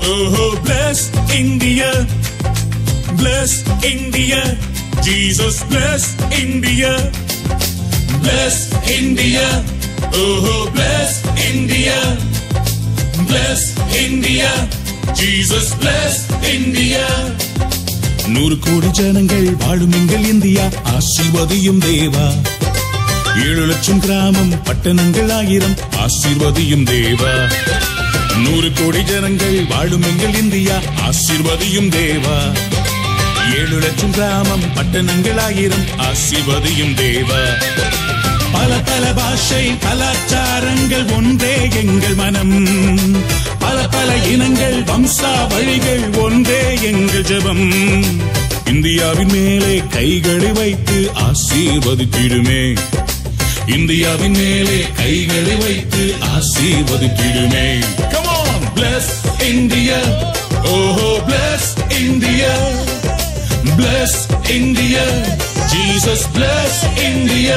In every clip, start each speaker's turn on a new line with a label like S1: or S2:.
S1: Oh, bless India. Bless India. Jesus bless India. Bless India. Oh, bless India. Bless India. Jesus bless India. நூறு கோடி ஜனங்கள் வாழும் எங்கள் India ஆசீர்வதியும் தேவா ஏழு லட்சம் கிராமம் பட்டணங்கள் ஆயிரம் ஆசீர்வதியும் தேவா நூறு கோடி ஜனங்கள் வாழும் எங்கள் இந்தியா ஆசீர்வதியும் தேவா ஏழு லட்சம் கிராமம் பட்டணங்கள் ஆயிரம் ஆசீர்வதியும் தேவா பல பல பாஷை கலாச்சாரங்கள் ஒன்றே எங்கள் மனம் பல பல இனங்கள் வம்சா வழிகள் ஒன்றே எங்கள் ஜெபம் இந்தியாவின் மேலே கைகளை வைத்து ஆசீர்வதித்திடுமே இந்தியாவின் மேலே கைகளை வைத்து ஆசீர்வதித்திடுமே Come on, bless India. Oh, bless India. Bless India. Jesus bless India.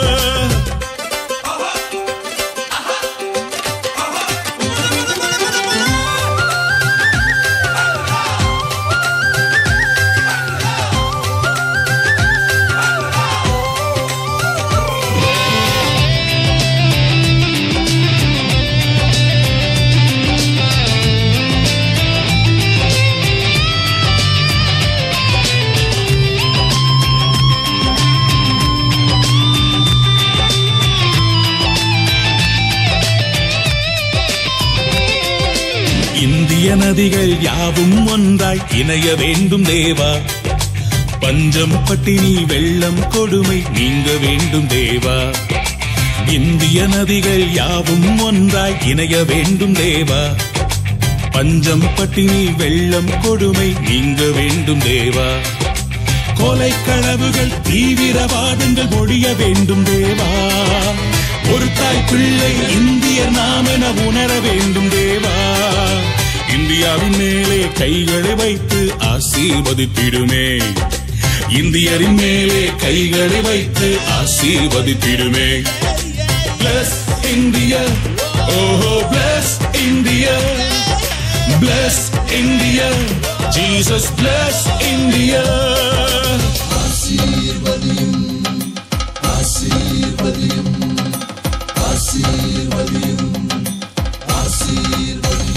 S1: இந்திய நதிகள் யாவும் ஒன்றாய் இணைய வேண்டும் தேவா பஞ்சம் பட்டினி வெள்ளம் கொடுமை நீங்க வேண்டும் தேவா இந்திய நதிகள் யாவும் ஒன்றாய் இணைய வேண்டும் தேவா பஞ்சம் பட்டினி வெள்ளம் கொடுமை நீங்க வேண்டும் தேவா கொலை களவுகள் தீவிரவாதங்கள் ஒழிய வேண்டும் தேவா ஒரு தாய் பிள்ளை இந்திய நாமென உணர வேண்டும் தேவா இந்தியாவின் மேலே கைகளை வைத்து ஆசீர்வதித்திடுமே இந்தியரின் மேலே கைகளை வைத்து ஆசீர்வதித்திடுமே Bless India, oh bless India, bless India, Jesus bless India.
S2: ஆசீர்வதியும் ஆசீர்வதியும் ஆசீர்வதியும் ஆசீர்வதியும்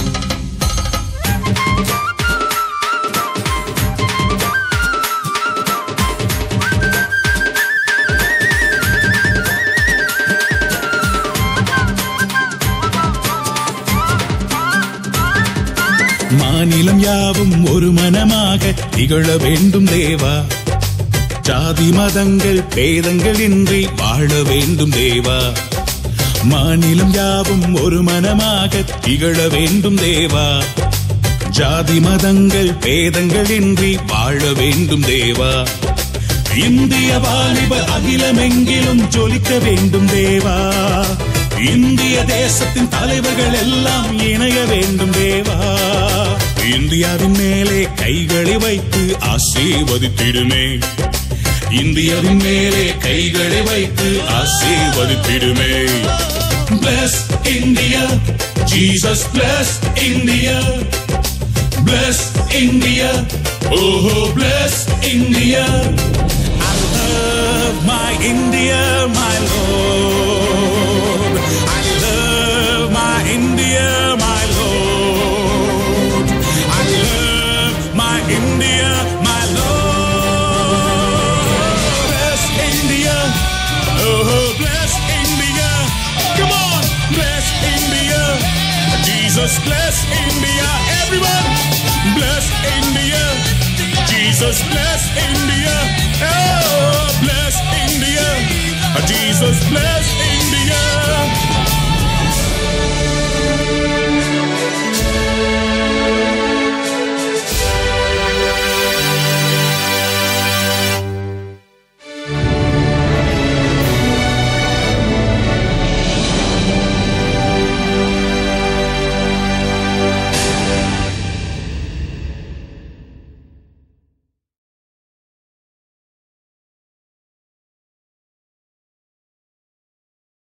S1: மாநிலம் யாவும் ஒரு மனமாக திகழ வேண்டும் தேவா ஜாதி மதங்கள் பேதங்கள் இன்றி வாழ வேண்டும் தேவா மாநிலம் யாவும் ஒரு மனமாக திகழ வேண்டும் தேவா ஜாதி மதங்கள் பேதங்கள் இன்றி வாழ வேண்டும் தேவா இந்திய வாலிப அகிலமெங்கிலும் ஜொலிக்க வேண்டும் தேவா இந்திய தேசத்தின் தலைவர்கள் எல்லாம் இணைய வேண்டும் தேவா இந்தியாவின் மேலே கைகளை வைத்து ஆசீர்வதித்திடுமே இந்தியாவின் மேலே கைகளை வைத்து ஆசீர்வதித்திடுமே Bless India, Jesus bless India. Bless India, oh bless India. I love my India, my Lord. I love my India, my Lord. I love my India, my Lord. Bless India, oh bless India. Come on, bless India. Jesus bless India. Everyone, bless India. Jesus bless India.